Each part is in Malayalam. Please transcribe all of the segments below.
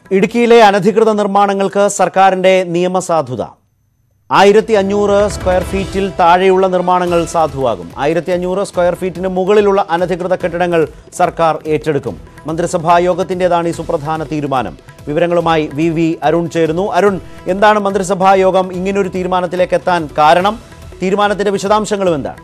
ഇടുക്കിയിലെ അനധികൃത നിർമ്മാണങ്ങൾക്ക് സർക്കാരിന്റെ നിയമസാധുത ആയിരത്തി അഞ്ഞൂറ് സ്ക്വയർ ഫീറ്റിൽ താഴെയുള്ള നിർമ്മാണങ്ങൾ സാധുവാകും ആയിരത്തി അഞ്ഞൂറ് സ്ക്വയർ ഫീറ്റിന് മുകളിലുള്ള അനധികൃത കെട്ടിടങ്ങൾ സർക്കാർ ഏറ്റെടുക്കും മന്ത്രിസഭാ യോഗത്തിൻ്റെതാണ് ഈ സുപ്രധാന തീരുമാനം വിവരങ്ങളുമായി വി വി അരുൺ ചേരുന്നു അരുൺ എന്താണ് മന്ത്രിസഭാ യോഗം ഇങ്ങനൊരു തീരുമാനത്തിലേക്ക് എത്താൻ കാരണം തീരുമാനത്തിന്റെ വിശദാംശങ്ങളും എന്താണ്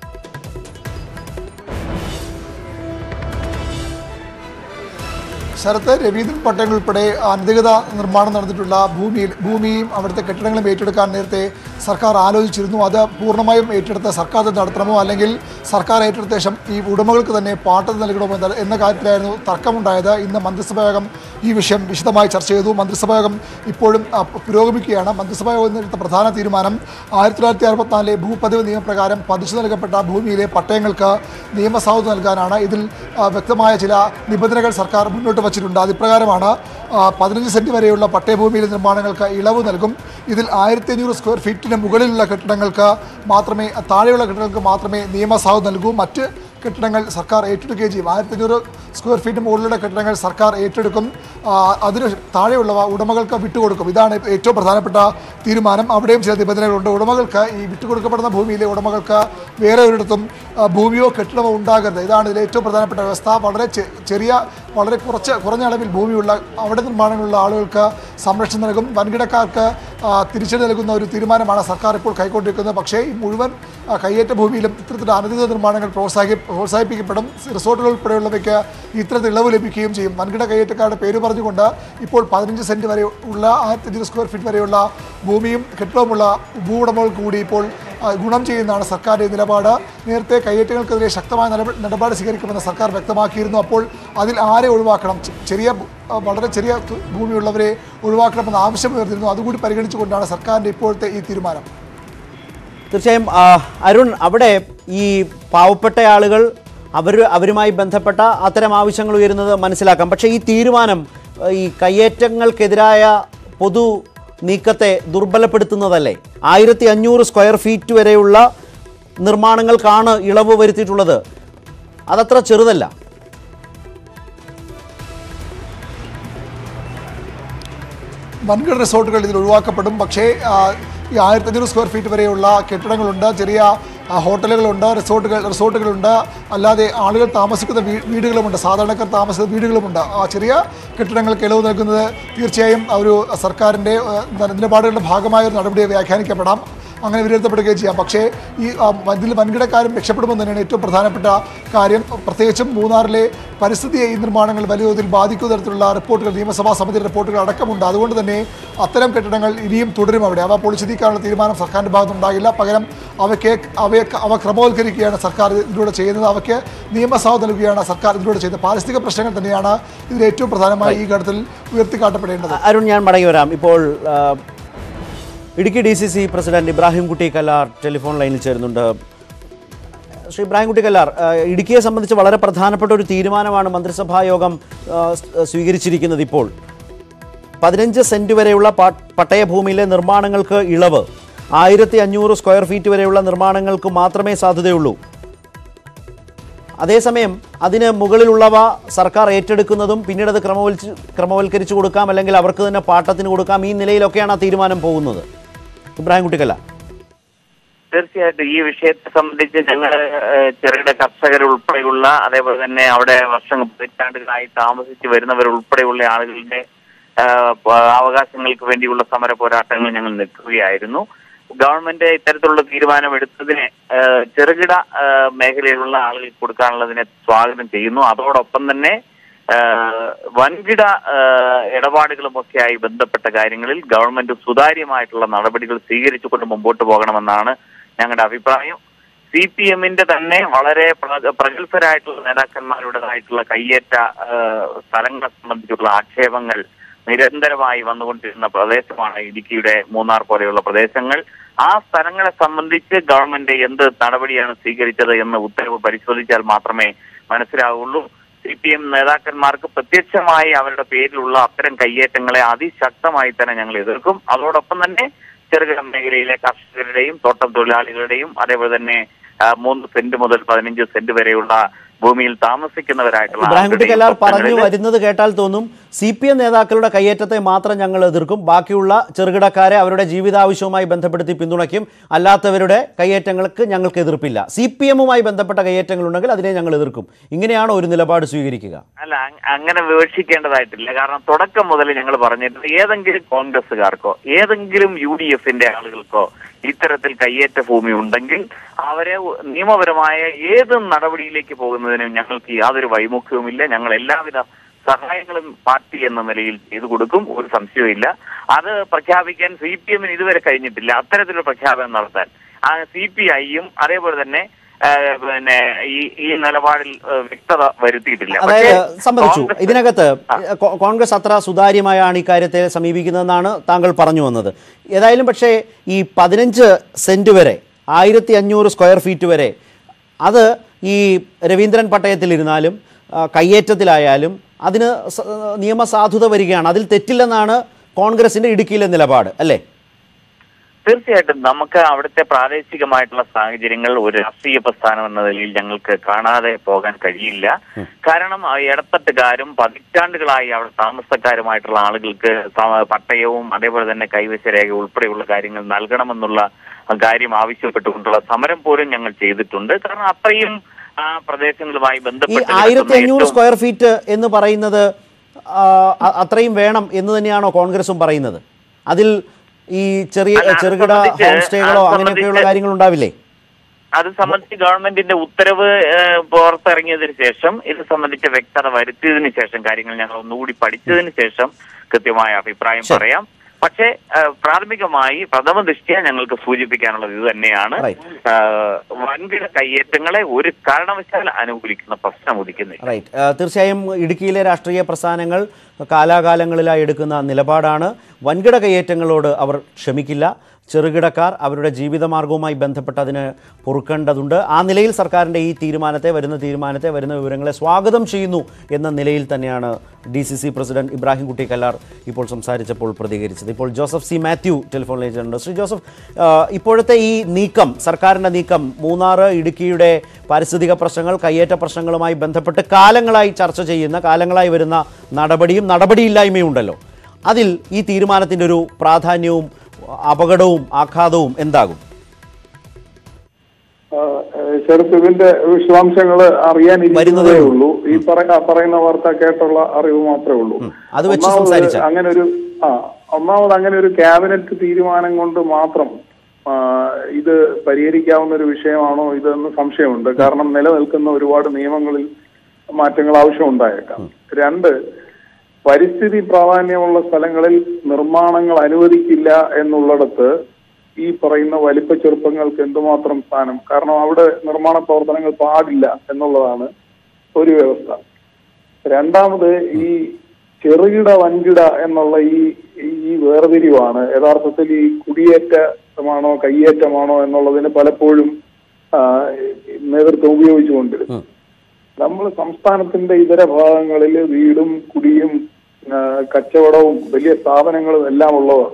ശരത്ത് രവീന്ദ്രൻ പട്ടേൽ ഉൾപ്പെടെ അനധികൃത നിർമ്മാണം നടന്നിട്ടുള്ള ഭൂമിയിൽ ഭൂമിയും അവിടുത്തെ കെട്ടിടങ്ങളും ഏറ്റെടുക്കാൻ നേരത്തെ സർക്കാർ ആലോചിച്ചിരുന്നു അത് പൂർണ്ണമായും ഏറ്റെടുത്ത സർക്കാർ തന്നെ നടത്തണമോ അല്ലെങ്കിൽ സർക്കാർ ഏറ്റെടുത്ത ശേഷം ഈ ഉടമകൾക്ക് തന്നെ പാട്ടം നൽകണമോ എന്ന എന്ന കാര്യത്തിലായിരുന്നു തർക്കമുണ്ടായത് ഇന്ന് മന്ത്രിസഭായോഗം ഈ വിഷയം വിശദമായി ചർച്ച ചെയ്തു മന്ത്രിസഭായോഗം ഇപ്പോഴും ആ, പുരോഗമിക്കുകയാണ് മന്ത്രിസഭായോഗം എടുത്ത പ്രധാന തീരുമാനം ആയിരത്തി തൊള്ളായിരത്തി അറുപത്തിനാലിലെ ഭൂപതിവ് നിയമപ്രകാരം പതിച്ചു നൽകപ്പെട്ട ഭൂമിയിലെ പട്ടയങ്ങൾക്ക് നിയമസാധുത നൽകാനാണ് ഇതിൽ ആ, വ്യക്തമായ ചില നിബന്ധനകൾ സർക്കാർ മുന്നോട്ട് വച്ചിട്ടുണ്ട് അതിപ്രകാരമാണ് ആ, പതിനഞ്ച് സെൻറ്റ് വരെയുള്ള പട്ടയഭൂമിയിലെ നിർമ്മാണങ്ങൾക്ക് ഇളവ് നൽകും ഇതിൽ ആയിരത്തി അഞ്ഞൂറ് സ്ക്വയർ ഫീറ്റിന് മുകളിലുള്ള കെട്ടിടങ്ങൾക്ക് മാത്രമേ താഴെയുള്ള കെട്ടിടങ്ങൾക്ക് മാത്രമേ നിയമസാധുത നൽകൂ മറ്റ് കെട്ടിടങ്ങൾ സർക്കാർ ഏറ്റെടുക്കുകയും ചെയ്യും ആയിരത്തി അഞ്ഞൂറ് സ്ക്വയർ ഫീറ്റ് മുകളിലുള്ള കെട്ടിടങ്ങൾ സർക്കാർ ഏറ്റെടുക്കും ആ, അതിന് താഴെയുള്ളവ ഉടമകൾക്ക് വിട്ടുകൊടുക്കും ഇതാണ് ഏറ്റവും പ്രധാനപ്പെട്ട തീരുമാനം അവിടെയും ചില നിബന്ധനകളുണ്ട് ഉടമകൾക്ക് ഈ വിട്ടുകൊടുക്കപ്പെടുന്ന ഭൂമിയിലെ ഉടമകൾക്ക് വേറെ ഒരിടത്തും ആ, ഭൂമിയോ കെട്ടിടമോ ഉണ്ടാകരുത് ഇതാണ് ഇതിലെ ഏറ്റവും പ്രധാനപ്പെട്ട വ്യവസ്ഥ വളരെ ചെ- ചെറിയ വളരെ കുറച്ച് കുറഞ്ഞ അളവിൽ ഭൂമിയുള്ള അവിടെ നിർമ്മാണങ്ങളുള്ള ആളുകൾക്ക് സംരക്ഷണം നൽകും വൻകിടക്കാർക്ക് ആ, തിരിച്ചടി നൽകുന്ന ഒരു തീരുമാനമാണ് സർക്കാർ ഇപ്പോൾ കൈക്കൊണ്ടിരിക്കുന്നത് പക്ഷേ ഈ മുഴുവൻ ആ, കയ്യേറ്റ ഭൂമിയിലും ഇത്തരത്തിലുള്ള അനധികൃത നിർമ്മാണങ്ങൾ പ്രോത്സാഹി പ്രോത്സാഹിപ്പിക്കപ്പെടും റിസോർട്ടുകൾ ഉൾപ്പെടെയുള്ളവയ്ക്ക് ഇത്തരത്തിൽ ഇളവ് ലഭിക്കുകയും ചെയ്യും വൻകിട കയ്യേറ്റക്കാരുടെ പേര് പറഞ്ഞുകൊണ്ട് ഇപ്പോൾ പതിനഞ്ച് സെൻറ്റ് വരെ ഉള്ള ആയിരത്തി അഞ്ഞൂറ് സ്ക്വയർ ഫീറ്റ് വരെയുള്ള ഭൂമിയും കെട്ടിടവുമുള്ള ഭൂവുടമകൾക്ക് കൂടി ഇപ്പോൾ ആ, ഗുണം ചെയ്യുന്നതാണ് സർക്കാരിൻ്റെ നിലപാട് നേരത്തെ കയ്യേറ്റങ്ങൾക്കെതിരെ ശക്തമായ നിലപ- നിലപാട് സ്വീകരിക്കുമെന്ന് സർക്കാർ വ്യക്തമാക്കിയിരുന്നു അപ്പോൾ അതിൽ ആരെ ഒഴിവാക്കണം ചെ- ചെറിയ ഭൂ- ആ, വളരെ ചെറിയ തു- ഭൂമിയുള്ളവരെ ഒഴിവാക്കണമെന്ന് ആവശ്യം ഉയർന്നിരുന്നു അതുകൂടി പരിഗണിച്ചുകൊണ്ടാണ് സർക്കാരിൻ്റെ ഇപ്പോഴത്തെ ഈ തീരുമാനം തീർച്ചയായും ആ, അരുൺ അവിടെ ഈ പാവപ്പെട്ട ആളുകൾ അവർ അവരുമായി ബന്ധപ്പെട്ട അത്തരം ആവശ്യങ്ങൾ ഉയരുന്നത് മനസ്സിലാക്കാം പക്ഷേ ഈ തീരുമാനം ആ, ഈ കയ്യേറ്റങ്ങൾക്കെതിരായ പൊതു നീക്കത്തെ ദുർബലപ്പെടുത്തുന്നതല്ലേ ആയിരത്തി അഞ്ഞൂറ് സ്ക്വയർ ഫീറ്റ് വരെയുള്ള നിർമ്മാണങ്ങൾക്കാണ് ഇളവ് വരുത്തിയിട്ടുള്ളത് അതത്ര ചെറുതല്ല വൻകിട റിസോർട്ടുകൾ ഇതിൽ ഒഴിവാക്കപ്പെടും പക്ഷേ ആ, ഈ ആയിരത്തി അഞ്ഞൂറ് സ്ക്വയർ ഫീറ്റ് വരെയുള്ള കെട്ടിടങ്ങളുണ്ട് ചെറിയ ആ, ഹോട്ടലുകളുണ്ട് റിസോർട്ടുകൾ റിസോർട്ടുകളുണ്ട് അല്ലാതെ ആളുകൾ താമസിക്കുന്ന വീ- വീടുകളുമുണ്ട് സാധാരണക്കാർ താമസിക്കുന്ന വീടുകളുമുണ്ട് ആ ചെറിയ കെട്ടിടങ്ങൾക്ക് ഇളവ് നൽകുന്നത് തീർച്ചയായും ആ ഒരു സർക്കാരിൻ്റെ ആ, എന്താണ് നിലപാടുകളുടെ ഭാഗമായ ഒരു നടപടിയെ വ്യാഖ്യാനിക്കപ്പെടാം അങ്ങനെ വിലയിരുത്തപ്പെടുകയും ചെയ്യാം പക്ഷേ ഈ ആ, ഇതിൽ വൻകിടക്കാരും രക്ഷപ്പെടുമെന്ന് തന്നെയാണ് ഏറ്റവും പ്രധാനപ്പെട്ട കാര്യം പ്രത്യേകിച്ചും മൂന്നാറിലെ പരിസ്ഥിതിയെ ഈ നിർമ്മാണങ്ങൾ വലിയ തോതിൽ ബാധിക്കുന്ന തരത്തിലുള്ള റിപ്പോർട്ടുകൾ നിയമസഭാ സമിതി റിപ്പോർട്ടുകൾ അടക്കമുണ്ട് അതുകൊണ്ട് തന്നെ അത്തരം കെട്ടിടങ്ങൾ ഇനിയും തുടരും അവിടെ അവ പൊളിച്ചെത്തിക്കാനുള്ള തീരുമാനം സർക്കാരിൻ്റെ ഭാഗത്തുണ്ടാകില്ല പകരം അവയ്ക്ക് അവയെ അവ ക്രമവൽക്കരിക്കുകയാണ് സർക്കാർ ഇതിലൂടെ ചെയ്യുന്നത് അവയ്ക്ക് നിയമസാധു നൽകുകയാണ് സർക്കാർ ഇതിലൂടെ ചെയ്യുന്നത് പാരിസ്ഥിതിക പ്രശ്നങ്ങൾ തന്നെയാണ് ഇതിൽ ഏറ്റവും പ്രധാനമായി ഈ ഘട്ടത്തിൽ ഉയർത്തിക്കാട്ടപ്പെടേണ്ടത് അരുൺ ഞാൻ മടങ്ങി വരാം ഇപ്പോൾ ആ, Idukki D C C president Ibrahim Kutty Kallar telephone ലൈനിൽ ചേരുന്നുണ്ട് ശ്രീ ഇബ്രാഹിം കുട്ടി കല്ലാർ ആ, ഇടുക്കിയെ സംബന്ധിച്ച് വളരെ പ്രധാനപ്പെട്ട ഒരു തീരുമാനമാണ് മന്ത്രിസഭാ യോഗം ആ, സ്- സ്വീകരിച്ചിരിക്കുന്നത് ഇപ്പോൾ പതിനഞ്ച് സെൻറ്റ് വരെയുള്ള പ- പട്ടയഭൂമിയിലെ നിർമ്മാണങ്ങൾക്ക് ഇളവ് ആയിരത്തി അഞ്ഞൂറ് സ്ക്വയർ ഫീറ്റ് വരെയുള്ള നിർമ്മാണങ്ങൾക്ക് മാത്രമേ സാധ്യതയുള്ളൂ അതേസമയം അതിന് മുകളിലുള്ളവ സർക്കാർ ഏറ്റെടുക്കുന്നതും പിന്നീട് അത് ക്രമവൽച്ച് ക്രമവൽക്കരിച്ചു കൊടുക്കാം അല്ലെങ്കിൽ അവർക്ക് തന്നെ പാട്ടത്തിന് കൊടുക്കാം ഈ നിലയിലൊക്കെയാണ് ആ തീരുമാനം പോകുന്നത് ഇബ്രാഹിം കുട്ടിക്കല്ല തീർച്ചയായിട്ടും ഈ വിഷയത്തെ സംബന്ധിച്ച് ഞങ്ങൾ ചെറുകിട കർഷകർ ഉൾപ്പെടെയുള്ള അതേപോലെ തന്നെ അവിടെ വർഷങ്ങൾ പതിറ്റാണ്ടുകളായി താമസിച്ച് വരുന്നവർ ഉൾപ്പെടെയുള്ള ആളുകളുടെ ആ, പ- അവകാശങ്ങൾക്ക് വേണ്ടിയുള്ള സമര പോരാട്ടങ്ങൾ ഞങ്ങൾ നിൽക്കുകയായിരുന്നു ഗവൺമെന്റ് ഇത്തരത്തിലുള്ള തീരുമാനം എടുത്തതിനെ ആ, ചെറുകിട ആ, മേഖലയിലുള്ള ആളുകൾക്ക് കൊടുക്കാനുള്ളതിനെ സ്വാഗതം ചെയ്യുന്നു അതോടൊപ്പം തന്നെ ആ, വൻകിട ആ, ഇടപാടുകളുമൊക്കെയായി ബന്ധപ്പെട്ട കാര്യങ്ങളിൽ ഗവൺമെന്റ് സുതാര്യമായിട്ടുള്ള നടപടികൾ സ്വീകരിച്ചുകൊണ്ട് മുമ്പോട്ട് പോകണമെന്നാണ് ഞങ്ങളുടെ അഭിപ്രായം സി പി എമ്മിന്റെ തന്നെ വളരെ പ്ര- പ്രഗത്ഭരായിട്ടുള്ള നേതാക്കന്മാരുടേതായിട്ടുള്ള കയ്യേറ്റ ആ, സ്ഥലങ്ങളെ സംബന്ധിച്ചുള്ള ആക്ഷേപങ്ങൾ നിരന്തരമായി വന്നുകൊണ്ടിരുന്ന പ്രദേശമാണ് ഇടുക്കിയുടെ മൂന്നാർ പോലെയുള്ള പ്രദേശങ്ങൾ ആ സ്ഥലങ്ങളെ സംബന്ധിച്ച് ഗവൺമെന്റ് എന്ത് നടപടിയാണ് സ്വീകരിച്ചത് എന്ന് ഉത്തരവ് പരിശോധിച്ചാൽ മാത്രമേ മനസ്സിലാവുള്ളൂ സി പി എം നേതാക്കന്മാർക്ക് പ്രത്യക്ഷമായി അവരുടെ പേരിലുള്ള അത്തരം കയ്യേറ്റങ്ങളെ അതിശക്തമായി തന്നെ ഞങ്ങൾ എതിർക്കും അതോടൊപ്പം തന്നെ ചെറുകിട മേഖലയിലെ കർഷകരുടെയും തോട്ടം തൊഴിലാളികളുടെയും അതേപോലെ തന്നെ ആ, മൂന്ന് സെന്റ് മുതൽ പതിനഞ്ച് സെന്റ് വരെയുള്ള ഭൂമിയിൽ താമസിക്കുന്നവരായിട്ടുള്ള ഇബ്രാഹിംകുട്ടി ആളുകളുടെയും കല്ലാർ പറഞ്ഞു സ്വപ്നങ്ങളില് വരുന്നത് കേട്ടാൽ തോന്നും സി പി എം നേതാക്കളുടെ കയ്യേറ്റത്തെ മാത്രം ഞങ്ങൾ എതിർക്കും ബാക്കിയുള്ള ചെറുകിടക്കാരെ അവരുടെ ജീവിതാവശ്യവുമായി ബന്ധപ്പെടുത്തി പിന്തുണയ്ക്കും അല്ലാത്തവരുടെ കയ്യേറ്റങ്ങൾക്ക് ഞങ്ങൾക്ക് എതിർപ്പില്ല സി പി എമ്മുമായി ബന്ധപ്പെട്ട കയ്യേറ്റങ്ങളുണ്ടെങ്കിൽ അതിനെ ഞങ്ങൾ എതിർക്കും ഇങ്ങനെയാണോ ഒരു നിലപാട് സ്വീകരിക്കുക അല്ല അങ്- അങ്ങനെ വിവക്ഷിക്കേണ്ടതായിട്ടില്ല കാരണം തുടക്കം മുതൽ ഞങ്ങൾ പറഞ്ഞിട്ടുണ്ട് ഏതെങ്കിലും കോൺഗ്രസ്സുകാർക്കോ ഏതെങ്കിലും യു ഡി എഫിന്റെ ആളുകൾക്കോ ഇത്തരത്തിൽ കയ്യേറ്റ ഭൂമി ഉണ്ടെങ്കിൽ അവരെ ഉ- നിയമപരമായ ഏത് നടപടിയിലേക്ക് പോകുന്നതിനും ഞങ്ങൾക്ക് യാതൊരു വൈമുഖ്യവുമില്ല ഞങ്ങൾ എല്ലാവിധ സഹായങ്ങളും പാർട്ടി എന്ന നിലയിൽ ചെയ്തു കൊടുക്കും ഒരു സംശയവുമില്ല അത് പ്രഖ്യാപിക്കാൻ സി പി എമ്മിന് ഇതുവരെ കഴിഞ്ഞിട്ടില്ല അത്തരത്തിലൊരു പ്രഖ്യാപനം നടത്താൻ ആ സി പി ഐയും അതേപോലെ തന്നെ ആ, പിന്നെ ഈ ഈ നിലപാടിൽ ആ, വ്യക്തത വരുത്തിയിട്ടില്ല അതായത് പക്ഷേ സംബന്ധിച്ചു കോൺഗ്രസ് ഇതിനകത്ത് കോ- കോൺഗ്രസ് അത്ര സുതാര്യമായാണ് ഇക്കാര്യത്തെ സമീപിക്കുന്നതെന്നാണ് താങ്കൾ പറഞ്ഞു വന്നത് ഏതായാലും പക്ഷേ ഈ പതിനഞ്ച് സെന്റ് വരെ ആയിരത്തി അഞ്ഞൂറ് സ്ക്വയർ ഫീറ്റ് വരെ അത് ഈ രവീന്ദ്രൻ പട്ടയത്തിലിരുന്നാലും ആ, കയ്യേറ്റത്തിലായാലും അതിന് സ- നിയമസാധുത വരികയാണ് അതിൽ തെറ്റില്ലെന്നാണ് കോൺഗ്രസിന്റെ ഇടുക്കിയിലെ നിലപാട് അല്ലേ തീർച്ചയായിട്ടും നമുക്ക് അവിടുത്തെ പ്രാദേശികമായിട്ടുള്ള സാഹചര്യങ്ങൾ ഒരു രാഷ്ട്രീയ പ്രസ്ഥാനം എന്ന നിലയിൽ ഞങ്ങൾക്ക് കാണാതെ പോകാൻ കഴിയില്ല കാരണം ആ ഇടത്തട്ടുകാരും പതിറ്റാണ്ടുകളായി അവിടെ താമസക്കാരുമായിട്ടുള്ള ആളുകൾക്ക് സ- പട്ടയവും അതേപോലെ തന്നെ കൈവശ രേഖ ഉൾപ്പെടെയുള്ള കാര്യങ്ങൾ നൽകണമെന്നുള്ള കാര്യം ആവശ്യപ്പെട്ടുകൊണ്ടുള്ള സമരം പോലും ഞങ്ങൾ ചെയ്തിട്ടുണ്ട് കാരണം അത്രയും ആ പ്രദേശങ്ങളുമായി ഈ ബന്ധപ്പെട്ട് ആയിരത്തി കിടക്കുന്ന അഞ്ഞൂറ് ഏറ്റവും- സ്ക്വയർ ഫീറ്റ് എന്ന് പറയുന്നത് ആ, അ- അത്രയും വേണം എന്ന് തന്നെയാണോ കോൺഗ്രസും പറയുന്നത് അതിൽ ഈ ചെറിയ അല്ല, അത് ചെറുകിട സംബന്ധിച്ച് ഹോം സ്റ്റേകളോ അത് അങ്ങനെയൊക്കെയുള്ള സംബന്ധിച്ച് കാര്യങ്ങൾ ഉണ്ടാവില്ലേ അത് സംബന്ധിച്ച് ഗവൺമെന്റിന്റെ ഉത്തരവ് ഏഹ്, പുറത്തിറങ്ങിയതിനു ശേഷം ഇത് സംബന്ധിച്ച വ്യക്തത വരുത്തിയതിനു ശേഷം കാര്യങ്ങൾ ഞങ്ങൾ ഒന്നുകൂടി പഠിച്ചതിന് ശേഷം കൃത്യമായ അഭിപ്രായം ശരി. പറയാം പക്ഷേ ഏഹ്, പ്രാഥമികമായി പ്രഥമ ദൃഷ്ടിയ ഞങ്ങൾക്ക് സൂചിപ്പിക്കാനുള്ളത് ഇത് തന്നെയാണ് Right. ഏഹ്, വൻകിട കയ്യേറ്റങ്ങളെ ഒരു കാരണവശാൽ അനുകൂലിക്കുന്ന പ്രശ്നം ഉദിക്കുന്നില്ല റൈറ്റ് ആ, തീർച്ചയായും ഇടുക്കിയിലെ രാഷ്ട്രീയ പ്രസ്ഥാനങ്ങൾ കാലാകാലങ്ങളിലായി എടുക്കുന്ന നിലപാടാണ് വൻകിട കയ്യേറ്റങ്ങളോട് അവർ ക്ഷമിക്കില്ല ചെറുകിടക്കാർ അവരുടെ ജീവിതമാർഗവുമായി ബന്ധപ്പെട്ട് അതിന് പൊറുക്കേണ്ടതുണ്ട് ആ നിലയിൽ സർക്കാരിൻ്റെ ഈ തീരുമാനത്തെ വരുന്ന തീരുമാനത്തെ വരുന്ന വിവരങ്ങളെ സ്വാഗതം ചെയ്യുന്നു എന്ന നിലയിൽ തന്നെയാണ് D C C president Ibrahim Kutty Kallar ഇപ്പോൾ സംസാരിച്ചപ്പോൾ പ്രതികരിച്ചത് ഇപ്പോൾ ജോസഫ് സി മാത്യു ടെലിഫോൺ ലൈനിലുണ്ട് ശ്രീ ജോസഫ് ആ, ഇപ്പോഴത്തെ ഈ നീക്കം സർക്കാരിൻ്റെ നീക്കം മൂന്നാർ ഇടുക്കിയുടെ പാരിസ്ഥിതിക പ്രശ്നങ്ങൾ കയ്യേറ്റ പ്രശ്നങ്ങളുമായി ബന്ധപ്പെട്ട് കാലങ്ങളായി ചർച്ച ചെയ്യുന്ന കാലങ്ങളായി വരുന്ന നടപടിയും നടപടിയില്ലായ്മയും ഉണ്ടല്ലോ അതിൽ ഈ തീരുമാനത്തിൻ്റെ ഒരു പ്രാധാന്യവും അപകടവും ആഘാതവും എന്താകും ചെറുത്ത് ഇതിന്റെ വിശദാംശങ്ങൾ അറിയാനിരിക്കുന്നതേ വരുന്നതേ ഉള്ളൂ ഈ പറ- പറയുന്ന വാർത്ത കേട്ടുള്ള അറിവ് മാത്രമേ ഉള്ളൂ അത് വെച്ച് ഒന്നാമത് സംസാരിച്ചാൽ. അങ്ങനെ ഒരു ആ ഒന്നാമത് അങ്ങനെ ഒരു ക്യാബിനറ്റ് തീരുമാനം കൊണ്ട് മാത്രം ആ, ഇത് പരിഹരിക്കാവുന്ന ഒരു വിഷയമാണോ ഇതെന്ന് സംശയമുണ്ട് കാരണം നിലനിൽക്കുന്ന ഒരുപാട് നിയമങ്ങളിൽ മാറ്റങ്ങൾ ആവശ്യമുണ്ടായേക്കാം രണ്ട് പരിസ്ഥിതി പ്രാധാന്യമുള്ള സ്ഥലങ്ങളിൽ നിർമ്മാണങ്ങൾ അനുവദിക്കില്ല എന്നുള്ളിടത്ത് ഈ പറയുന്ന വലിപ്പ ചെറുപ്പങ്ങൾക്ക് എന്തുമാത്രം സ്ഥാനം കാരണം അവിടെ നിർമ്മാണ പ്രവർത്തനങ്ങൾ പാടില്ല എന്നുള്ളതാണ് ഒരു വ്യവസ്ഥ രണ്ടാമത് ഈ ചെറുകിട വൻകിട എന്നുള്ള ഈ ഈ വേർതിരിവാണ് യഥാർത്ഥത്തിൽ ഈ കുടിയേറ്റമാണോ കയ്യേറ്റമാണോ എന്നുള്ളതിന് പലപ്പോഴും ആ, നേതൃത്വം ഉപയോഗിച്ചുകൊണ്ടിരുന്നു നമ്മൾ സംസ്ഥാനത്തിന്റെ ഇതര ഭാഗങ്ങളിൽ വീടും കുടിയും ആ, കച്ചവടവും വലിയ സ്ഥാപനങ്ങളും എല്ലാം ഉള്ളവർ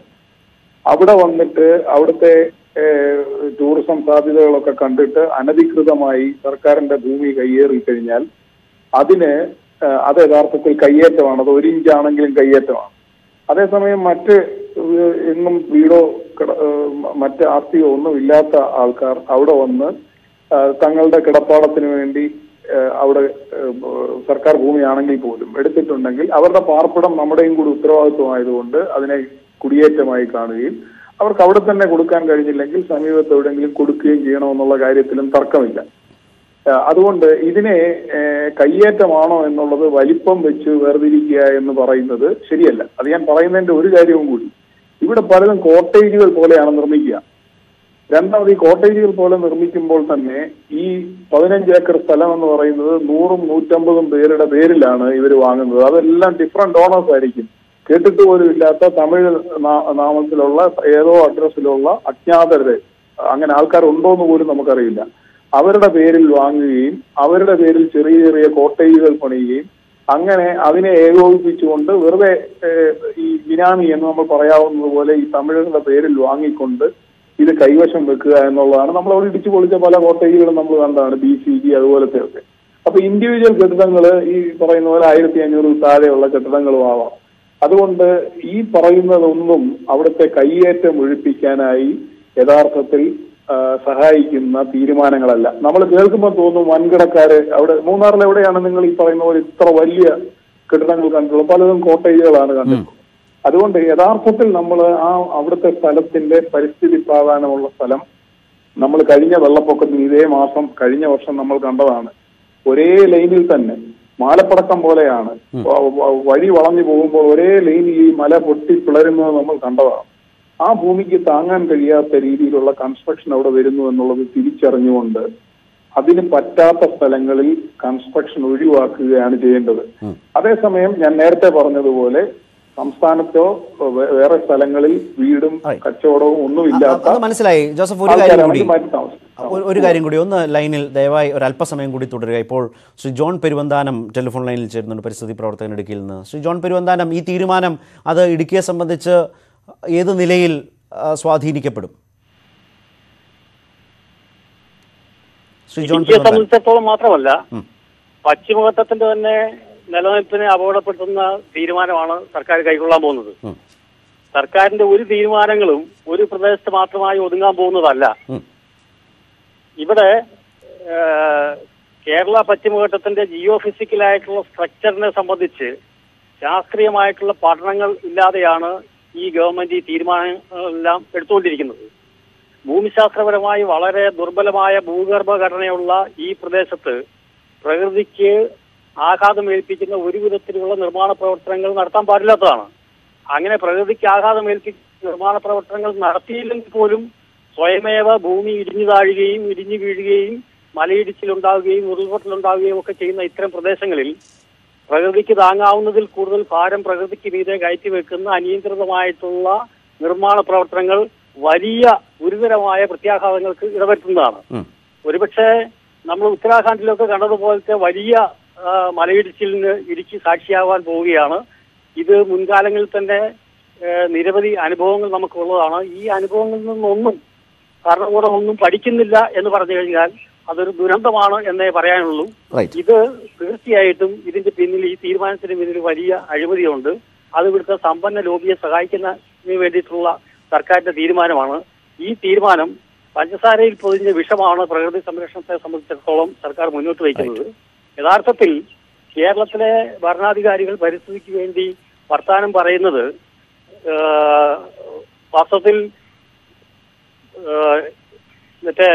അവിടെ വന്നിട്ട് അവിടുത്തെ ഏഹ്, ടൂറിസം സാധ്യതകളൊക്കെ കണ്ടിട്ട് അനധികൃതമായി സർക്കാരിന്റെ ഭൂമി കയ്യേറി കഴിഞ്ഞാൽ അതിന് ഏഹ്, അത് യഥാർത്ഥത്തിൽ കയ്യേറ്റമാണ് അത് ഒരു ഇഞ്ചാണെങ്കിലും കയ്യേറ്റമാണ് അതേസമയം മറ്റ് ഏഹ്, എങ്ങും വീടോ കിട- ഏഹ്, മറ്റ് ആസ്തിയോ ഒന്നും ഇല്ലാത്ത ആൾക്കാർ അവിടെ വന്ന് ഏഹ്, തങ്ങളുടെ കിടപ്പാടത്തിന് വേണ്ടി ഏഹ്, അവിടെ ഏഹ്, സർക്കാർ ഭൂമിയാണെങ്കിൽ പോലും എടുത്തിട്ടുണ്ടെങ്കിൽ അവരുടെ പാർപ്പിടം നമ്മുടെയും കൂടി ഉത്തരവാദിത്വമായതുകൊണ്ട് അതിനെ കുടിയേറ്റമായി കാണുകയും അവർക്ക് അവിടെ തന്നെ കൊടുക്കാൻ കഴിഞ്ഞില്ലെങ്കിൽ സമീപത്ത് എവിടെയെങ്കിലും കൊടുക്കുകയും ചെയ്യണമെന്നുള്ള കാര്യത്തിലും തർക്കമില്ല ഏഹ് അതുകൊണ്ട് ഇതിനെ ഏഹ് കയ്യേറ്റമാണോ എന്നുള്ളത് വലിപ്പം വെച്ച് വേർതിരിക്കുക എന്ന് പറയുന്നത് ശരിയല്ല അത് ഞാൻ പറയുന്നതിന്റെ ഒരു കാര്യവും കൂടി ഇവിടെ പലതും കോട്ടേജുകൾ പോലെയാണ് നിർമ്മിക്കുക രണ്ടാമത് ഈ കോട്ടേജുകൾ പോലെ നിർമ്മിക്കുമ്പോൾ തന്നെ ഈ പതിനഞ്ച് ഏക്കർ സ്ഥലം എന്ന് പറയുന്നത് നൂറും നൂറ്റമ്പതും പേരുടെ പേരിലാണ് ഇവർ വാങ്ങുന്നത് അതെല്ലാം ഡിഫറെന്റ് ഓണേഴ്സ് ആയിരിക്കും കേട്ടിട്ട് പോലും ഇല്ലാത്ത തമിഴ് നാ- നാമത്തിലുള്ള ഏതോ അഡ്രസ്സിലുള്ള അജ്ഞാതരുടെ അങ്ങനെ ആൾക്കാരുണ്ടോ എന്ന് പോലും നമുക്കറിയില്ല അവരുടെ പേരിൽ വാങ്ങുകയും അവരുടെ പേരിൽ ചെറിയ ചെറിയ കോട്ടേജുകൾ പണിയുകയും അങ്ങനെ അതിനെ ഏകോപിപ്പിച്ചുകൊണ്ട് വെറുതെ ഏഹ്, ഈ ബിനാമി എന്ന് നമ്മൾ പറയാവുന്നത് പോലെ ഈ തമിഴരുടെ പേരിൽ വാങ്ങിക്കൊണ്ട് ഇത് കൈവശം വെക്കുക എന്നുള്ളതാണ് നമ്മൾ അവിടെ ഇടിച്ചു പൊളിച്ച പല കോട്ടേജുകളും നമ്മൾ കണ്ടതാണ് ബി സി ജി അതുപോലത്തെ ഒക്കെ അപ്പൊ ഇൻഡിവിജ്വൽ കെട്ടിടങ്ങൾ ഈ പറയുന്ന പോലെ ആയിരത്തി അഞ്ഞൂറിൽ താഴെയുള്ള കെട്ടിടങ്ങളും ആവാം അതുകൊണ്ട് ഈ പറയുന്നതൊന്നും അവിടുത്തെ കയ്യേറ്റം ഒഴിപ്പിക്കാനായി യഥാർത്ഥത്തിൽ ആ, സഹായിക്കുന്ന തീരുമാനങ്ങളല്ല നമ്മൾ കേൾക്കുമ്പോൾ തോന്നും വൻകിടക്കാര് അവിടെ മൂന്നാറിൽ എവിടെയാണ് നിങ്ങൾ ഈ പറയുന്ന പോലെ ഇത്ര വലിയ കെട്ടിടങ്ങൾ കണ്ടിട്ടുള്ളത് പലതും കോട്ടേജുകളാണ് കണ്ടിട്ടുള്ളത് അതുകൊണ്ട് യഥാർത്ഥത്തിൽ നമ്മൾ ആ അവിടുത്തെ സ്ഥലത്തിന്റെ പരിസ്ഥിതി പ്രാധാന്യമുള്ള സ്ഥലം നമ്മൾ കഴിഞ്ഞ വെള്ളപ്പൊക്കത്തിന് ഇതേ മാസം കഴിഞ്ഞ വർഷം നമ്മൾ കണ്ടതാണ് ഒരേ ലൈനിൽ തന്നെ മാലപ്പടക്കം പോലെയാണ് വ- വ- വഴി വളഞ്ഞു പോകുമ്പോൾ ഒരേ ലൈനിൽ ഈ മല പൊട്ടി പിളരുന്നത് നമ്മൾ കണ്ടതാണ് ആ ഭൂമിക്ക് താങ്ങാൻ കഴിയാത്ത രീതിയിലുള്ള കൺസ്ട്രക്ഷൻ അവിടെ വരുന്നു എന്നുള്ളത് തിരിച്ചറിഞ്ഞുകൊണ്ട് അതിന് പറ്റാത്ത സ്ഥലങ്ങളിൽ കൺസ്ട്രക്ഷൻ ഒഴിവാക്കുകയാണ് ചെയ്യേണ്ടത് അതേസമയം ഞാൻ നേരത്തെ പറഞ്ഞതുപോലെ സംസ്ഥാനത്തോ വേ- വേറെ സ്ഥലങ്ങളിൽ വീടും Right. കച്ചവടവും ഒന്നുമില്ലാത്ത അത് മനസ്സിലായി ജോസഫ് ഒരു കാര്യം കൂടി ആൾക്കാരാണെങ്കിൽ മാറ്റി താമസിക്കും ഒരു- ഒരു കാര്യം കൂടി ഒന്ന് ലൈനിൽ ദയവായി ഒരു അല്പസമയം കൂടി തുടരുക ഇപ്പോൾ ശ്രീ ജോൺ പെരുവന്താനം ടെലിഫോൺ ലൈനിൽ ചേരുന്നുണ്ട് പരിസ്ഥിതി പ്രവർത്തകൻ ഇടുക്കിയിൽ നിന്ന് ശ്രീ ജോൺ പെരുവന്താനം ഈ തീരുമാനം അത് ഇടുക്കിയെ സംബന്ധിച്ച് ഏത് നിലയിൽ ആ, സ്വാധീനിക്കപ്പെടും ശ്രീ ജോൺ ഇന്ത്യയെ പെരുവന്താനം സംബന്ധിച്ചിടത്തോളം മാത്രമല്ല ഉം. പശ്ചിമഘട്ടത്തിന്റെ തന്നെ നിലനിൽപ്പിനെ അപകടപ്പെടുത്തുന്ന തീരുമാനമാണ് സർക്കാർ കൈക്കൊള്ളാൻ പോകുന്നത് ഉം. സർക്കാരിന്റെ ഒരു തീരുമാനങ്ങളും ഒരു പ്രദേശത്ത് മാത്രമായി ഒതുങ്ങാൻ പോകുന്നതല്ല ഉം. ഇവിടെ ഏഹ്, കേരള പശ്ചിമഘട്ടത്തിന്റെ ജിയോ ഫിസിക്കലായിട്ടുള്ള സ്ട്രക്ചറിനെ സംബന്ധിച്ച് ശാസ്ത്രീയമായിട്ടുള്ള പഠനങ്ങൾ ഇല്ലാതെയാണ് ഈ ഗവൺമെന്റ് ഈ തീരുമാനങ്ങളെല്ലാം എടുത്തുകൊണ്ടിരിക്കുന്നത് ഭൂമിശാസ്ത്രപരമായി വളരെ ദുർബലമായ ഭൂഗർഭഘടനയുള്ള ഈ പ്രദേശത്ത് പ്രകൃതിക്ക് ആഘാതം ഏൽപ്പിക്കുന്ന ഒരു വിധത്തിലുള്ള നിർമ്മാണ പ്രവർത്തനങ്ങൾ നടത്താൻ പാടില്ലാത്തതാണ് അങ്ങനെ പ്രകൃതിക്ക് ആഘാതം ഏൽപ്പിക്കുന്ന നിർമ്മാണ പ്രവർത്തനങ്ങൾ നടത്തിയില്ലെങ്കിൽ പോലും സ്വയമേവ ഭൂമി ഇടിഞ്ഞു താഴുകയും ഇടിഞ്ഞു വീഴുകയും മലയിടിച്ചിലുണ്ടാവുകയും ഉരുൾപൊട്ടലുണ്ടാവുകയും ഒക്കെ ചെയ്യുന്ന ഇത്തരം പ്രദേശങ്ങളിൽ പ്രകൃതിക്ക് താങ്ങാവുന്നതിൽ കൂടുതൽ ഭാരം പ്രകൃതിക്ക് മീതെ കയറ്റി വെക്കുന്ന അനിയന്ത്രിതമായിട്ടുള്ള നിർമ്മാണ പ്രവർത്തനങ്ങൾ വലിയ ഗുരുതരമായ പ്രത്യാഘാതങ്ങൾക്ക് ഇടവരുത്തുന്നതാണ് ഉം. ഒരുപക്ഷെ നമ്മൾ ഉത്തരാഖണ്ഡിലൊക്കെ കണ്ടതുപോലത്തെ വലിയ ആ, മലയിടിച്ചിലിന് ഇടുക്കി സാക്ഷിയാവാൻ പോവുകയാണ് ഇത് മുൻകാലങ്ങളിൽ തന്നെ ഏ, നിരവധി അനുഭവങ്ങൾ നമുക്കുള്ളതാണ് ഈ അനുഭവങ്ങളിൽ നിന്നൊന്നും ഭരണകൂടം ഒന്നും പഠിക്കുന്നില്ല എന്ന് പറഞ്ഞു കഴിഞ്ഞാൽ അതൊരു ദുരന്തമാണ് എന്നേ പറയാനുള്ളൂ റൈറ്റ് ഇത് തീർച്ചയായിട്ടും ഇതിന്റെ പിന്നിൽ ഈ തീരുമാനത്തിന് പിന്നിൽ വലിയ അഴിമതിയുണ്ട് അത് ഇവിടുത്തെ സമ്പന്ന ലോബിയെ സഹായിക്കുന്നതിന് വേണ്ടിയിട്ടുള്ള സർക്കാരിന്റെ തീരുമാനമാണ് ഈ തീരുമാനം പഞ്ചസാരയിൽ പൊതിഞ്ഞ വിഷമാണ് പ്രകൃതി സംരക്ഷണത്തെ സംബന്ധിച്ചിടത്തോളം സർക്കാർ മുന്നോട്ട് വയ്ക്കുന്നത് യഥാർത്ഥത്തിൽ കേരളത്തിലെ ഭരണാധികാരികൾ പരിസ്ഥിതിക്ക് വേണ്ടി വർത്താനം പറയുന്നത് ഏഹ്, വാസ്തവത്തിൽ ഏഹ്, മറ്റേ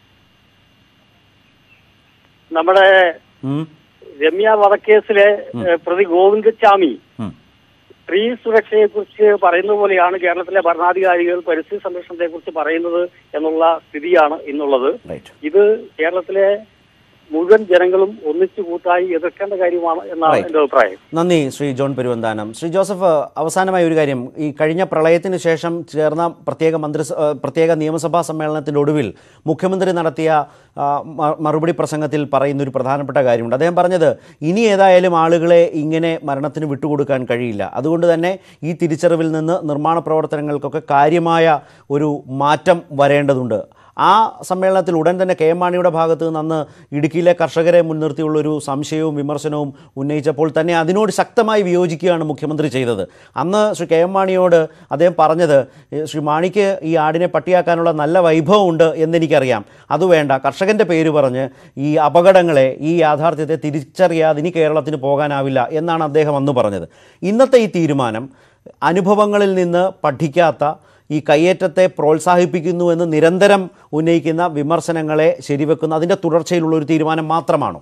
നമ്മുടെ ഉം. രമ്യ വധക്കേസിലെ ഏഹ്, പ്രതി ഗോവിന്ദസ്വാമി ഉം. സ്ത്രീ സുരക്ഷയെ കുറിച്ച് പറയുന്ന പോലെയാണ് കേരളത്തിലെ ഭരണാധികാരികൾ പരിസ്ഥിതി സംരക്ഷണത്തെ കുറിച്ച് പറയുന്നത് എന്നുള്ള സ്ഥിതിയാണ് ഇന്നുള്ളത് റൈറ്റ് ഇത് കേരളത്തിലെ മുഴുവൻ ജനങ്ങളും ഒന്നിച്ചു കൂട്ടായി എതിർക്കേണ്ട കാര്യമാണ് എന്നാണ് Right. എന്റെ അഭിപ്രായം നന്ദി ശ്രീ ജോൺ പെരുവന്താനം ശ്രീ ജോസഫ് അവസാനമായി ഒരു കാര്യം ഈ കഴിഞ്ഞ പ്രളയത്തിന് ശേഷം ചേർന്ന പ്രത്യേക മന്ത്രി പ്രത്യേക നിയമസഭാ സമ്മേളനത്തിൻ്റെ ഒടുവിൽ മുഖ്യമന്ത്രി നടത്തിയ ആ, മ- മറുപടി പ്രസംഗത്തിൽ പറയുന്ന ഒരു പ്രധാനപ്പെട്ട കാര്യമുണ്ട് അദ്ദേഹം പറഞ്ഞത് ഇനി ഏതായാലും ആളുകളെ ഇങ്ങനെ മരണത്തിന് വിട്ടുകൊടുക്കാൻ കഴിയില്ല അതുകൊണ്ട് തന്നെ ഈ തിരിച്ചറിവിൽ നിന്ന് നിർമ്മാണ പ്രവർത്തനങ്ങൾക്കൊക്കെ കാര്യമായ ഒരു മാറ്റം വരേണ്ടതുണ്ട് ആ സമ്മേളനത്തിൽ ഉടൻ തന്നെ കെ എം മാണിയുടെ ഭാഗത്ത് നിന്ന് അന്ന് ഇടുക്കിയിലെ കർഷകരെ മുൻനിർത്തിയുള്ള ഒരു സംശയവും വിമർശനവും ഉന്നയിച്ചപ്പോൾ തന്നെ അതിനോട് ശക്തമായി വിയോജിക്കുകയാണ് മുഖ്യമന്ത്രി ചെയ്തത് അന്ന് ശ്രീ കെ എം മാണിയോട് അദ്ദേഹം പറഞ്ഞത് "ഏ, ശ്രീ മാണിക്ക് ഈ ആടിനെ പട്ടിയാക്കാനുള്ള നല്ല വൈഭവമുണ്ട് എന്നെനിക്കറിയാം അത് വേണ്ട കർഷകൻ്റെ പേര് പറഞ്ഞ് ഈ അപകടങ്ങളെ ഈ യാഥാർത്ഥ്യത്തെ തിരിച്ചറിയാതെ ഇനി കേരളത്തിന് പോകാനാവില്ല എന്നാണ് അദ്ദേഹം അന്ന് പറഞ്ഞത് ഇന്നത്തെ ഈ തീരുമാനം അനുഭവങ്ങളിൽ നിന്ന് പഠിക്കാത്ത ഈ കയ്യേറ്റത്തെ പ്രോത്സാഹിപ്പിക്കുന്നു എന്ന് നിരന്തരം ഉന്നയിക്കുന്ന വിമർശനങ്ങളെ ശരിവെക്കുന്ന അതിൻ്റെ തുടർച്ചയിലുള്ള ഒരു തീരുമാനം മാത്രമാണോ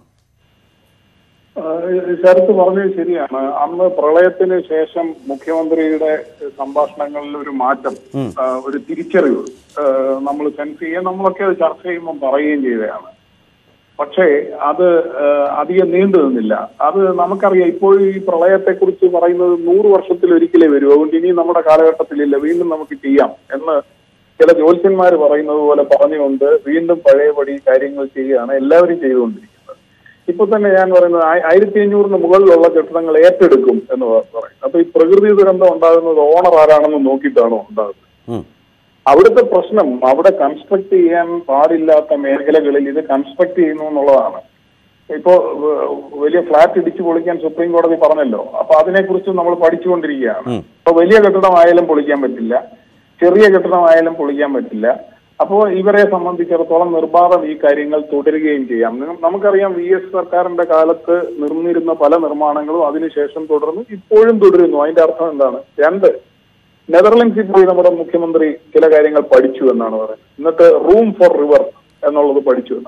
ആഹ് ശരത്ത് പറഞ്ഞത് ശരിയാണ് അന്ന് പ്രളയത്തിന് ശേഷം മുഖ്യമന്ത്രിയുടെ സംഭാഷണങ്ങളിൽ ഒരു മാറ്റം ആഹ് ഒരു തിരിച്ചറിവ് നമ്മൾ സെൻസ് ചെയ്യുകയും നമ്മളൊക്കെ അത് ചർച്ച ചെയ്യുമ്പോൾ പറയുകയും ചെയ്തതാണ് പക്ഷേ അത് ആഹ് അധികം നീണ്ടു നിന്നില്ല അത് നമുക്കറിയാം ഇപ്പോഴും ഈ പ്രളയത്തെ കുറിച്ച് പറയുന്നത് നൂറ് വർഷത്തിൽ ഒരിക്കലേ വരൂ അതുകൊണ്ട് ഇനി നമ്മുടെ കാലഘട്ടത്തിലില്ല വീണ്ടും നമുക്ക് ചെയ്യാം എന്ന് ചില ജ്യോത്സ്യന്മാർ പറയുന്നത് പോലെ പറഞ്ഞുകൊണ്ട് വീണ്ടും പഴയപടി കാര്യങ്ങൾ ചെയ്യുകയാണ് എല്ലാവരും ചെയ്തുകൊണ്ടിരിക്കുന്നത് ഇപ്പൊ തന്നെ ഞാൻ പറയുന്നത് ആയി- ആയിരത്തി അഞ്ഞൂറിന് മുകളിലുള്ള കെട്ടിടങ്ങൾ ഏറ്റെടുക്കും എന്ന് പ- പറയും അപ്പൊ ഈ പ്രകൃതി ദുരന്തം ഉണ്ടാകുന്നത് ഓണർ ആരാണെന്ന് നോക്കിയിട്ടാണോ ഉണ്ടാകുന്നത് ഉം. അവിടുത്തെ പ്രശ്നം അവിടെ കൺസ്ട്രക്ട് ചെയ്യാൻ പാടില്ലാത്ത മേഖലകളിൽ ഇത് കൺസ്ട്രക്ട് ചെയ്യുന്നു എന്നുള്ളതാണ് ഇപ്പോ വ- വലിയ ഫ്ലാറ്റ് ഇടിച്ചു പൊളിക്കാൻ സുപ്രീം കോടതി പറഞ്ഞല്ലോ അപ്പൊ അതിനെക്കുറിച്ച് നമ്മൾ പഠിച്ചുകൊണ്ടിരിക്കുകയാണ് ഇപ്പൊ വലിയ കെട്ടിടമായാലും പൊളിക്കാൻ പറ്റില്ല ചെറിയ കെട്ടിടമായാലും പൊളിക്കാൻ പറ്റില്ല അപ്പോൾ ഇവരെ സംബന്ധിച്ചിടത്തോളം നിർബാധം ഈ കാര്യങ്ങൾ തുടരുകയും ചെയ്യാം നി- നമുക്കറിയാം വി എസ് സർക്കാരിന്റെ കാലത്ത് നിർന്നിരുന്ന പല നിർമ്മാണങ്ങളും അതിനുശേഷം തുടർന്നു ഇപ്പോഴും തുടരുന്നു അതിന്റെ അർത്ഥം എന്താണ് രണ്ട് നെതർലൻഡ്സിൽ പോയി നമ്മുടെ മുഖ്യമന്ത്രി ചില കാര്യങ്ങൾ പഠിച്ചു എന്നാണ് പറയുന്നത് എന്നിട്ട് റൂം ഫോർ റിവർ എന്നുള്ളത് പഠിച്ചു എന്ന്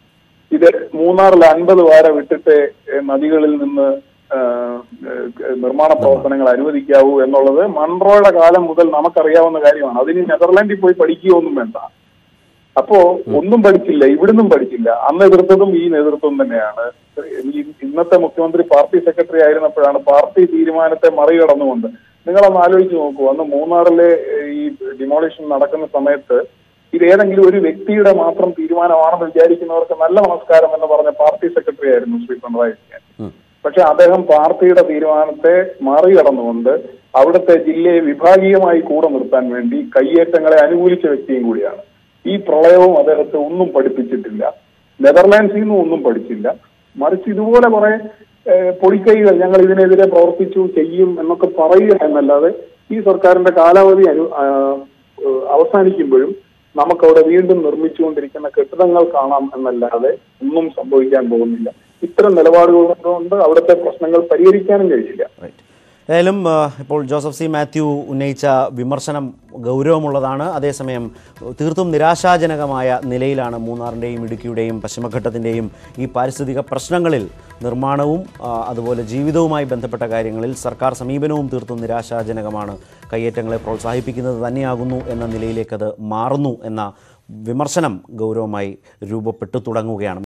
ഇത് മൂന്നാറിൽ അൻപത് വാര വിട്ടിട്ട് ഏഹ്, നദികളിൽ നിന്ന് ഏഹ്, ഏഹ്, നിർമ്മാണ പ്രവർത്തനങ്ങൾ അനുവദിക്കാവൂ എന്നുള്ളത് മൺട്രോയുടെ കാലം മുതൽ നമുക്കറിയാവുന്ന കാര്യമാണ് അതിന് നെതർലാൻഡിൽ പോയി പഠിക്കുകയൊന്നും വേണ്ട അപ്പോ ഒന്നും പഠിച്ചില്ല ഇവിടുന്നും പഠിച്ചില്ല അന്ന് എതിർത്തതും ഈ നേതൃത്വം തന്നെയാണ് ഈ ഇന്നത്തെ മുഖ്യമന്ത്രി പാർട്ടി സെക്രട്ടറി ആയിരുന്നപ്പോഴാണ് പാർട്ടി തീരുമാനത്തെ മറികടന്നുകൊണ്ട് നിങ്ങളൊന്ന് ആലോചിച്ച് നോക്കൂ അന്ന് മൂന്നാറിലെ ഏഹ്, ഈ ഡിമോളിഷൻ നടക്കുന്ന സമയത്ത് ഇത് ഏതെങ്കിലും ഒരു വ്യക്തിയുടെ മാത്രം തീരുമാനമാണെന്ന് വിചാരിക്കുന്നവർക്ക് നല്ല നമസ്കാരം എന്ന് പറഞ്ഞ പാർട്ടി സെക്രട്ടറി ആയിരുന്നു ശ്രീ പിണറായി വിജയൻ പക്ഷെ അദ്ദേഹം പാർട്ടിയുടെ തീരുമാനത്തെ മറികടന്നുകൊണ്ട് അവിടുത്തെ ജില്ലയെ വിഭാഗീയമായി കൂടെ നിർത്താൻ വേണ്ടി കയ്യേറ്റങ്ങളെ അനുകൂലിച്ച വ്യക്തിയും കൂടിയാണ് ഈ പ്രളയവും അദ്ദേഹത്തെ ഒന്നും പഠിപ്പിച്ചിട്ടില്ല നെതർലാൻഡ്സിൽ നിന്നും ഒന്നും പഠിച്ചില്ല മറിച്ച് ഇതുപോലെ കുറെ ഏഹ്, പൊടിക്കൈകൾ ഞങ്ങൾ ഇതിനെതിരെ പ്രവർത്തിച്ചു ചെയ്യും എന്നൊക്കെ പറയുക എന്നല്ലാതെ ഈ സർക്കാരിന്റെ കാലാവധി അനു ആ, ഏഹ്, അവസാനിക്കുമ്പോഴും നമുക്കവിടെ വീണ്ടും നിർമ്മിച്ചുകൊണ്ടിരിക്കുന്ന കെട്ടിടങ്ങൾ കാണാം എന്നല്ലാതെ ഒന്നും സംഭവിക്കാൻ പോകുന്നില്ല ഇത്തരം നിലപാടുകൾ കൊണ്ട് അവിടുത്തെ പ്രശ്നങ്ങൾ പരിഹരിക്കാനും കഴിയില്ല റൈറ്റ് ഏതായാലും ആ, ഇപ്പോൾ ജോസഫ് സി മാത്യു ഉന്നയിച്ച വിമർശനം ഗൗരവമുള്ളതാണ് അതേസമയം തീർത്തും നിരാശാജനകമായ നിലയിലാണ് മൂന്നാറിൻ്റെയും ഇടുക്കിയുടെയും പശ്ചിമഘട്ടത്തിൻ്റെയും ഈ പാരിസ്ഥിതിക പ്രശ്നങ്ങളിൽ നിർമ്മാണവും ആ, അതുപോലെ ജീവിതവുമായി ബന്ധപ്പെട്ട കാര്യങ്ങളിൽ സർക്കാർ സമീപനവും തീർത്തും നിരാശാജനകമാണ് കയ്യേറ്റങ്ങളെ പ്രോത്സാഹിപ്പിക്കുന്നത് തന്നെയാകുന്നു എന്ന നിലയിലേക്കത് മാറുന്നു എന്ന വിമർശനം ഗൗരവമായി രൂപപ്പെട്ടു തുടങ്ങുകയാണ്